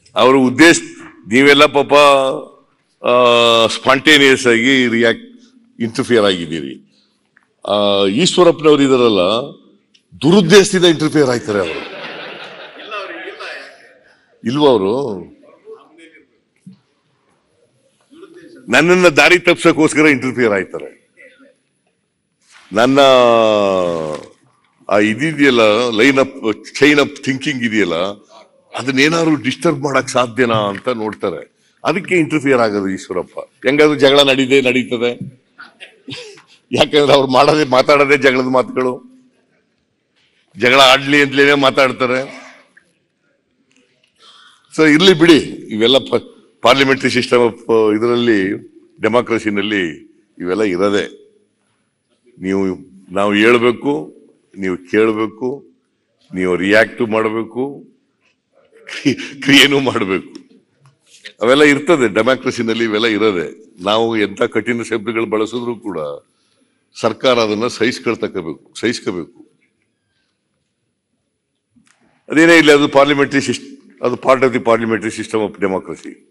ಅವರ ಉದ್ದೇಶ ನೀವೆಲ್ಲ ಪಾಪ ಸ್ಪಾಂಟೇನಿಯಸ್ ಆಗಿ ರಿಯಾಕ್ಟ್ ಇಂಟರ್ಫಿಯರ್ ಆಗಿದ್ದೀರಿ ಆ, ಈಶ್ವರಪ್ಪನವ್ರು ಇದಾರಲ್ಲ ದುರುದ್ದೇಶದಿಂದ ಇಂಟರ್ಫಿಯರ್ ಆಯ್ತಾರೆ ಅವರು ಇಲ್ವಾ ಅವರು ನನ್ನನ್ನ ದಾರಿ ತಪ್ಸಕ್ಕೋಸ್ಕರ ಇಂಟರ್ಫಿಯರ್ ಆಯ್ತಾರೆ ನನ್ನ ಆ ಇದಿದೆಯಲ್ಲ line of chain of thinking ಇದೆಯಲ್ಲ ಅದನ್ನೇನಾದ್ರು ಡಿಸ್ಟರ್ಬ್ ಮಾಡಕ್ ಸಾಧ್ಯನಾ ಅಂತ ನೋಡ್ತಾರೆ ಅದಕ್ಕೆ ಇಂಟರ್ಫಿಯರ್ ಆಗೋದು ಈಶ್ವರಪ್ಪ ಹೆಂಗಾದ್ರು ಜಗಳ ನಡೀದೆ ನಡೀತದೆ ಯಾಕಂದ್ರೆ ಅವ್ರು ಮಾಡೋದೇ ಮಾತಾಡೋದೇ ಜಗಳದ ಮಾತುಗಳು ಜಗಳ ಆಡ್ಲಿ ಅಂತಲೇ ಮಾತಾಡ್ತಾರೆ ಸೊ ಇರ್ಲಿ ಬಿಡಿ ಇವೆಲ್ಲ ಪಾರ್ಲಿಮೆಂಟರಿ ಸಿಸ್ಟಮ್ ಆಫ್ ಇದರಲ್ಲಿ ಡೆಮಾಕ್ರಸಿನಲ್ಲಿ ಇವೆಲ್ಲ ಇರೋದೇ ನೀವು ನಾವು ಹೇಳ್ಬೇಕು ನೀವು ಕೇಳಬೇಕು ನೀವು ರಿಯಾಕ್ಟ್ ಮಾಡಬೇಕು ಕ್ರಿಯೆನೂ ಮಾಡಬೇಕು ಅವೆಲ್ಲ ಇರ್ತದೆ ಡೆಮಾಕ್ರಸಿನಲ್ಲಿ ಇವೆಲ್ಲ ಇರೋದೆ ನಾವು ಎಂತ ಕಠಿಣ ಶಬ್ದಗಳು ಬಳಸಿದ್ರು ಕೂಡ ಸರ್ಕಾರ ಅದನ್ನ ಸಹಿಸ್ಕೊಳ್ತಕ್ಕಬೇಕು ಸಹಿಸ್ಕೋಬೇಕು ಅದೇನೇ ಇಲ್ಲ ಅದು ಪಾರ್ಲಿಮೆಂಟರಿ ಸಿಸ್ಟ್ ಅದು part of the parliamentary system of democracy